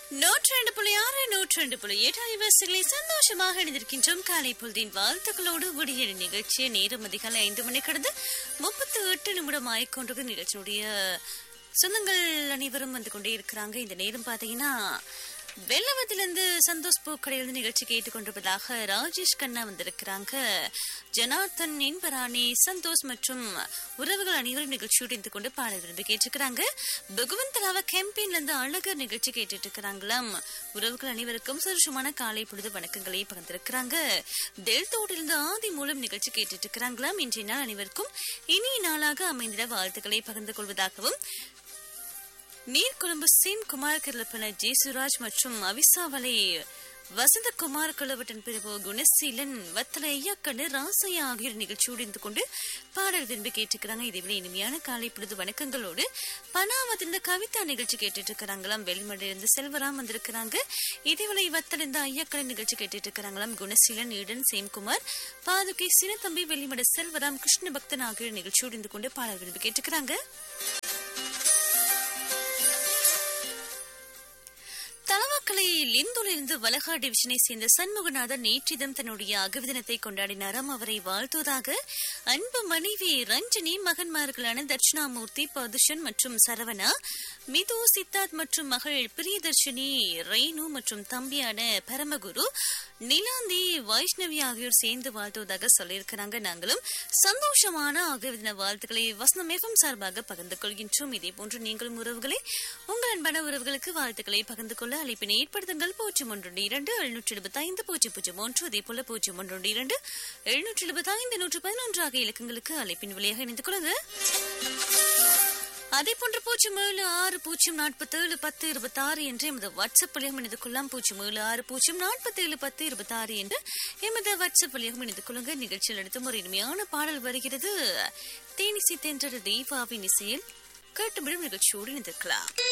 நூற்றி ரெண்டு புள்ளி ஆறு நூற்றி ரெண்டு புள்ளி எட்டு ஐவர்ஸ்களை சந்தோஷமாக இணைந்திருக்கின்றோம் காலை பொழுதின் வாழ்த்துக்களோடு விடியல் நிகழ்ச்சி நேரம் அதிகாலை ஐந்து மணி கடந்து முப்பத்தி எட்டு நிமிடம் ஆயிக்கொண்டிருக்க நிகழ்ச்சியுடைய சொந்தங்கள் அனைவரும் வந்து கொண்டே இருக்கிறாங்க இந்த நேரம் பார்த்தீங்கன்னா வெள்ளவத்திலிருந்து சந்தோஷ் பூக்கடையிலிருந்து நிகழ்ச்சி கேட்டுக்கொண்டிருப்பதாக ராஜேஷ் கண்ணா வந்திருக்கிறாங்க ஜனார்த்தன் இன்பராணி சந்தோஷ் மற்றும் உறவுகள் அனைவரும் நிகழ்ச்சியோடு இருந்து கொண்டு பாட விரும்பி கேட்டிருக்கிறாங்க பகவந்தலாவ கேம்பெயின்ல இருந்து அழகர் நிகழ்ச்சி கேட்டுட்டு இருக்கிறாங்களாம் உறவுகள் அனைவருக்கும் சந்தோஷமான காலை பொழுது வணக்கங்களை பகிர்ந்திருக்கிறாங்க டெல்தோட்டிலிருந்து ஆதி மூலம் நிகழ்ச்சி கேட்டுட்டு இருக்கிறாங்களாம் இன்றைய நாள் அனைவருக்கும் இனிய நாளாக அமைந்திட வாழ்த்துக்களை பகிர்ந்து கொள்வதாகவும் நீர்கொழும்பு சீன் குமார் கிருப்பன ஜெயசுராஜ் மற்றும் அவிசாவலை வசந்தகுமார் குலவட்டன் பிரிவு குணசீலன் வத்தல ஐயாக்கண்ணு ராசையா ஆகியோர் நிகழ்ச்சியோடு இருந்து கொண்டு பாடல் விரும்பி கேட்டுக்கிறாங்க இதேவேளை இனிமையான காலை பொழுது வணக்கங்களோடு பனாவத்திலிருந்து கவிதா நிகழ்ச்சி கேட்டுட்டு இருக்கிறாங்களாம் வெளிமடையிலிருந்து செல்வராம் வந்திருக்கிறாங்க இதேவேளை வத்தல் இந்த ஐயாக்கண்ணு நிகழ்ச்சி கேட்டுட்டு இருக்கிறாங்களாம் குணசீலன் ஈடன் சேம்குமார் பாதுகை சினத்தம்பி வெளிமட செல்வராம் கிருஷ்ண பக்தன் ஆகியோர் நிகழ்ச்சியோடு இருந்து கொண்டு பாடல் விரும்பி கேட்டுக்கிறாங்க தலவாக்கலை லிந்துலிருந்து வலகா டிவிஷனை சேர்ந்த சண்முகநாதன் நேற்றிதம் தன்னுடைய அகவிதனத்தை கொண்டாடினாராம் அவரை வாழ்த்துவதாக அன்பு மனைவி ரஞ்சனி மகன்மார்களான தட்சிணாமூர்த்தி பதுஷன் மற்றும் சரவணா மிது சித்தார்த் மற்றும் மகள் பிரியதர்ஷினி ரெய்னு மற்றும் தம்பியான பரமகுரு நிலாந்தி வைஷ்ணவி ஆகியோர் சேர்ந்து வாழ்த்துவதாக சொல்லியிருக்கிறாங்க நாங்களும் சந்தோஷமான அகவிதன வாழ்த்துக்களை வசனம் எஃப்எம் சார்பாக பகிர்ந்து கொள்கின்றோம் இதே போன்று நீங்களும் உறவுகளை உங்கள் அன்பான உறவுகளுக்கு வாழ்த்துக்களை பகிர்ந்து கொள்ள அழைப்பினை ஏற்படுத்துங்கள் பூஜ்ஜியம் ஒன்று இரண்டு எழுநூற்றி எழுபத்தி ஐந்து பூஜ்ஜியம் பூஜ்ஜியம் ஒன்று அதே போல பூஜ்ஜியம் ஒன்று இரண்டு எழுநூற்றி எழுபத்தி ஐந்து நூற்று பதினொன்று ஆகிய இலக்கங்களுக்கு அழைப்பின் வழியாக இணைந்து கொள்ளுங்க அதே போன்ற பூஜ்ஜியம் ஏழு ஆறு பூஜ்ஜியம் நாற்பத்தி ஏழு பத்து இருபத்தி ஆறு என்று எமது வாட்ஸ்அப் வழியாக இணைந்து கொள்ளலாம் பூஜ்ஜியம் ஏழு ஆறு பூஜ்ஜியம் நாற்பத்தி ஏழு பத்து இருபத்தி ஆறு என்று எமது வாட்ஸ்அப் வழியாக இணைந்து கொள்ளுங்க நிகழ்ச்சியில் அடுத்த ஒரு இனிமையான பாடல் வருகிறது தேனிசை தென்ற தெய்வாவின் இசையில் கேட்டுமிடும் நிகழ்ச்சியோடு இணைந்திருக்கலாம்